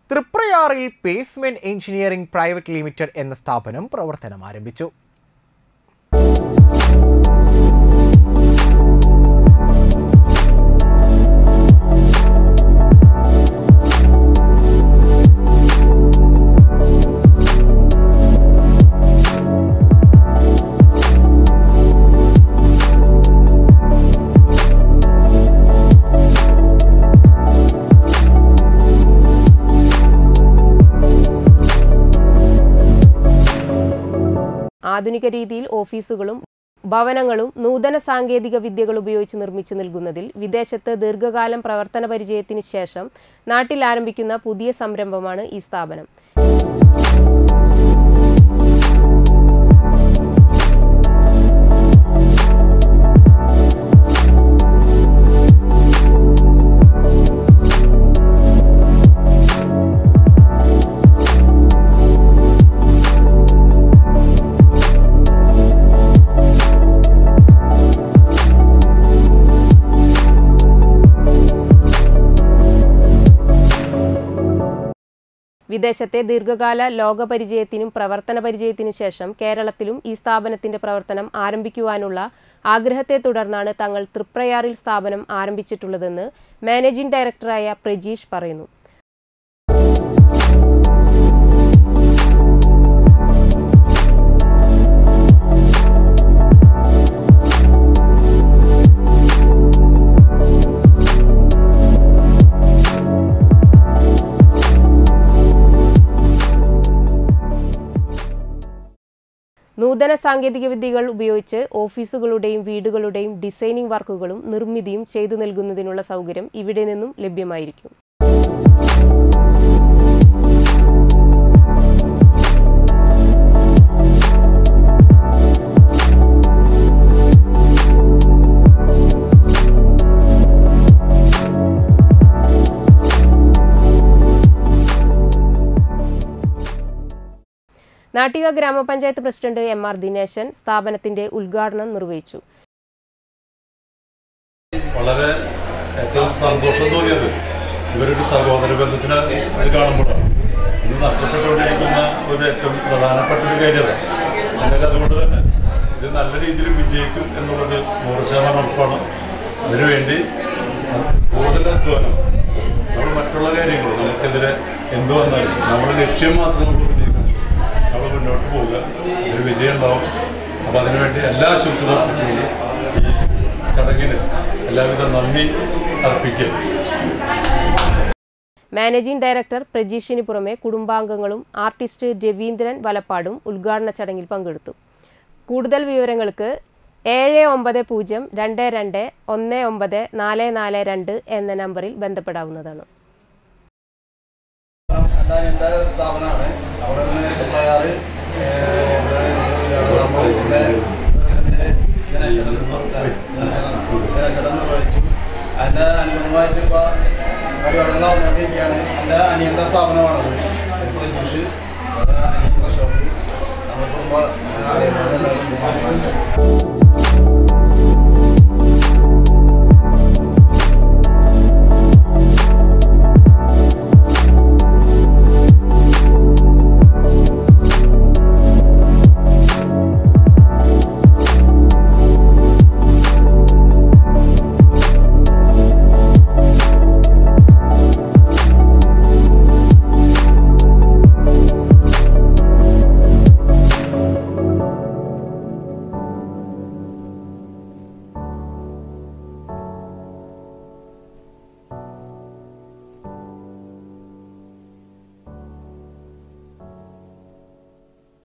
തൃപ്രയാറിൽ പേസ്മെന്റ് engineering private limited എന്ന സ്ഥാപനം പ്രവർത്തനം ആരംഭിച്ചു ആധുനിക രീതിയിൽ ഓഫീസുകളും ഭവനങ്ങളും നൂതന സാങ്കേതിക വിദ്യകൾ ഉപയോഗിച്ച് നിർമ്മിച്ചു നൽകുന്നതിൽ വിദേശത്ത് ദീർഘകാലം പ്രവർത്തന പരിചയത്തിന് ശേഷം നാട്ടിൽ ആരംഭിക്കുന്ന പുതിയ സംരംഭമാണ് ഈ സ്ഥാപനം വിദേശത്തെ ദീർഘകാല ലോകപരിചയത്തിനും പ്രവർത്തന പരിചയത്തിനും ശേഷം കേരളത്തിലും ഈ സ്ഥാപനത്തിന്റെ പ്രവർത്തനം ആരംഭിക്കുവാനുള്ള ആഗ്രഹത്തെ തുടർന്നാണ് തങ്ങൾ തൃപ്രയാറിൽ സ്ഥാപനം ആരംഭിച്ചിട്ടുള്ളതെന്ന് മാനേജിംഗ് ഡയറക്ടറായ പ്രജീഷ് പറയുന്നു നൂതന സാങ്കേതിക വിദ്യകൾ ഉപയോഗിച്ച് ഓഫീസുകളുടെയും വീടുകളുടെയും ഡിസൈനിംഗ് വർക്കുകളും നിർമ്മിതിയും ചെയ്തു നൽകുന്നതിനുള്ള സൗകര്യം ഇവിടെ നിന്നും ലഭ്യമായിരിക്കും നാട്ടിക ഗ്രാമപഞ്ചായത്ത് പ്രസിഡന്റ് എം ആർ ദിനേശൻ സ്ഥാപനത്തിന്റെ ഉദ്ഘാടനം നിർവഹിച്ചു വളരെ ഏറ്റവും സന്തോഷം തോന്നിയത് ഇവരുടെ സഹോദര ബന്ധത്തിന് അത് കാണുമ്പോഴാണ് ഇത് നഷ്ടപ്പെട്ടുകൊണ്ടിരിക്കുന്ന ഒരു ഏറ്റവും പ്രധാനപ്പെട്ട ഒരു കാര്യത എന്നാൽ അതുകൊണ്ട് തന്നെ ഇത് നല്ല രീതിയിൽ വിജയിക്കും എന്നുള്ളത് നൂറ് ശതമാനം ഉറപ്പാണ് അതിനുവേണ്ടി കൂടുതൽ അധ്വാനം നമ്മൾ മറ്റുള്ള കാര്യങ്ങൾ നമുക്കെതിരെ എന്ത് വന്നാലും നമ്മുടെ ലക്ഷ്യം മാത്രം നമ്മൾ വിജയിക്കണം നമ്മൾ മുന്നോട്ട് പോവുക ഒരു വിജയം ഉണ്ടാവും അപ്പോൾ അതിനുവേണ്ടി എല്ലാ ആശംസകളും അർപ്പിച്ചുകൊണ്ട് ഈ ചടങ്ങിന് എല്ലാവിധ നന്ദി അർപ്പിക്കുക മാനേജിംഗ് ഡയറക്ടർ പ്രജീഷിന് പുറമെ കുടുംബാംഗങ്ങളും ആർട്ടിസ്റ്റ് രവീന്ദ്രൻ വലപ്പാടും ഉദ്ഘാടന ചടങ്ങിൽ പങ്കെടുത്തു കൂടുതൽ വിവരങ്ങൾക്ക് ഏഴ് ഒമ്പത് പൂജ്യം രണ്ട് രണ്ട് ഒന്ന് ഒമ്പത് നാല് നാല് രണ്ട് എന്ന നമ്പറിൽ ബന്ധപ്പെടാവുന്നതാണ് അതാണ് എൻ്റെ സ്ഥാപനമാണ് അവിടെ നിന്ന് പ്രയാറ് നമ്മളുടെ പ്രസിഡന്റ് ദിനേശൻ ദിനേശൻ നിർവഹിച്ചു അതിൻ്റെ അനുബന്ധമായിട്ട് ഇപ്പോൾ പരിപാടികൾ നടന്നുകൊണ്ടിരിക്കുകയാണ് എൻ്റെ അനിയൻ്റെ സ്ഥാപനമാണത് പ്രജീഷ് അനിയൻ പ്രശോഭ് നമ്മുടെ കുടുംബ ആലയമാണ് എല്ലാവരും